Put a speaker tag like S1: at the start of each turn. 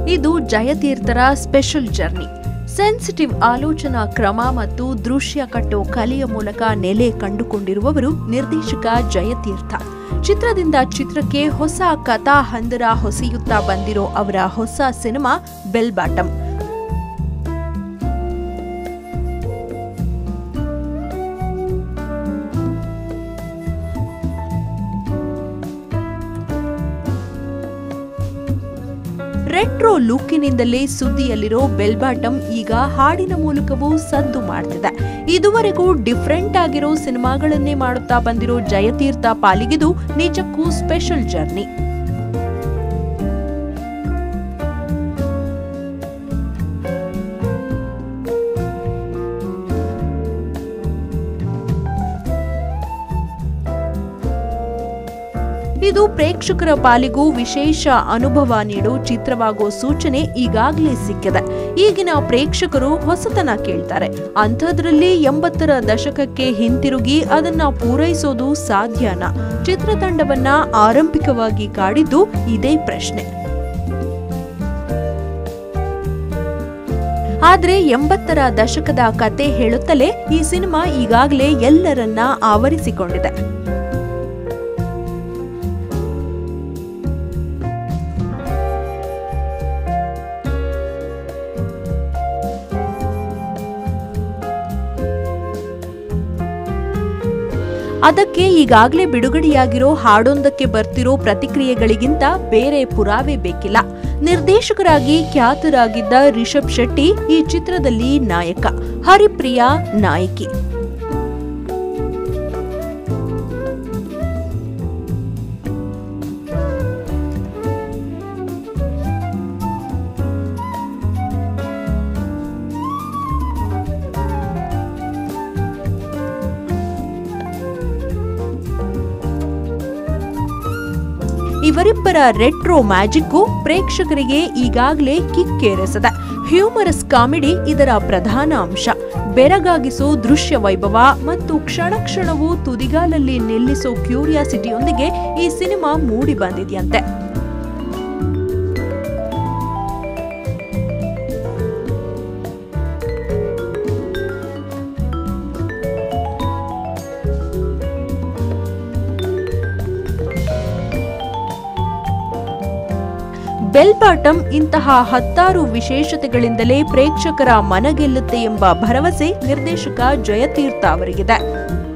S1: ಇದು ಜಯತೀರ್ಥರ special journey sensitive ಆಲೋಚನಾ ಕ್ರಮ ಮತ್ತು ದೃಶ್ಯ ಕಟ್ಟೋ ಕಲೆಯ ಮೂಲಕ ನೆಲೆ ಕಂಡುಕೊಂಡಿರುವವರು ನಿರ್ದೇಶಕ ಜಯತೀರ್ಥ ಚಿತ್ರದಿಂದ ಚಿತ್ರಕ್ಕೆ ಹೊಸ ಕಥಾ ಹಂದರ ಹೊಸೆಯುತ್ತಾ ಬಂದಿರೋ ಅವರ ಹೊಸ ಸಿನಿಮಾ ಬೆಲ್ ಬಾಟಮ್ ರೆಟ್ರೋ ಲುಕ್ಕಿನಿಂದಲೇ ಸುದ್ದಿಯಲ್ಲಿರೋ ಬೆಲ್ ಬಾಟಮ್ ಈಗ ಹಾಡಿನ ಮೂಲಕವೂ ಸದ್ದು ಮಾಡ್ತಿದೆ ಇದುವರೆಗೂ ಡಿಫ್ರೆಂಟ್ ಆಗಿರೋ ಸಿನಿಮಾಗಳನ್ನೇ ಮಾಡುತ್ತಾ ಬಂದಿರೋ ಜಯತೀರ್ಥ ಪಾಲಿಗಿದು ನಿಜಕ್ಕೂ ಸ್ಪೆಷಲ್ ಜರ್ನಿ ಇದು ಪ್ರೇಕ್ಷಕರ ಪಾಲಿಗೂ ವಿಶೇಷ ಅನುಭವ ನೀಡೋ ಚಿತ್ರವಾಗೋ ಸೂಚನೆ ಈಗಾಗಲೇ ಸಿಕ್ಕಿದೆ ಈಗಿನ ಪ್ರೇಕ್ಷಕರು ಹೊಸತನ ಕೇಳ್ತಾರೆ ಅಂಥದ್ರಲ್ಲಿ ಎಂಬತ್ತರ ದಶಕಕ್ಕೆ ಹಿಂತಿರುಗಿ ಅದನ್ನ ಪೂರೈಸೋದು ಸಾಧ್ಯನಾ ಚಿತ್ರತಂಡವನ್ನ ಆರಂಭಿಕವಾಗಿ ಕಾಡಿದ್ದು ಇದೇ ಪ್ರಶ್ನೆ ಆದ್ರೆ ಎಂಬತ್ತರ ದಶಕದ ಕತೆ ಹೇಳುತ್ತಲೇ ಈ ಸಿನಿಮಾ ಈಗಾಗಲೇ ಎಲ್ಲರನ್ನ ಆವರಿಸಿಕೊಂಡಿದೆ ಅದಕ್ಕೆ ಈಗಾಗಲೇ ಬಿಡುಗಡೆಯಾಗಿರೋ ಹಾಡೊಂದಕ್ಕೆ ಬರ್ತಿರೋ ಪ್ರತಿಕ್ರಿಯೆಗಳಿಗಿಂತ ಬೇರೆ ಪುರಾವೆ ಬೇಕಿಲ್ಲ ನಿರ್ದೇಶಕರಾಗಿ ಖ್ಯಾತರಾಗಿದ್ದ ರಿಷಬ್ ಶೆಟ್ಟಿ ಈ ಚಿತ್ರದಲ್ಲಿ ನಾಯಕ ಹರಿಪ್ರಿಯಾ ನಾಯಕಿ ಇವರಿಬ್ಬರ ರೆಟ್ರೋ ಮ್ಯಾಜಿಕ್ಕು ಪ್ರೇಕ್ಷಕರಿಗೆ ಈಗಾಗಲೇ ಕಿಕ್ಕೇರಿಸಿದೆ ಹ್ಯೂಮರಸ್ ಕಾಮಿಡಿ ಇದರ ಪ್ರಧಾನ ಅಂಶ ಬೆರಗಾಗಿಸೋ ದೃಶ್ಯ ವೈಭವ ಮತ್ತು ಕ್ಷಣ ಕ್ಷಣವೂ ತುದಿಗಾಲಲ್ಲಿ ನಿಲ್ಲಿಸೋ ಕ್ಯೂರಿಯಾಸಿಟಿಯೊಂದಿಗೆ ಈ ಸಿನಿಮಾ ಮೂಡಿ ಬಂದಿದೆಯಂತೆ ಬೆಲ್ ಬಾಟಮ್ ಇಂತಹ ಹತ್ತಾರು ವಿಶೇಷತೆಗಳಿಂದಲೇ ಪ್ರೇಕ್ಷಕರ ಮನಗೆಲ್ಲುತ್ತೆ ಎಂಬ ಭರವಸೆ ನಿರ್ದೇಶಕ ಜಯತೀರ್ಥ ಅವರಿಗಿದೆ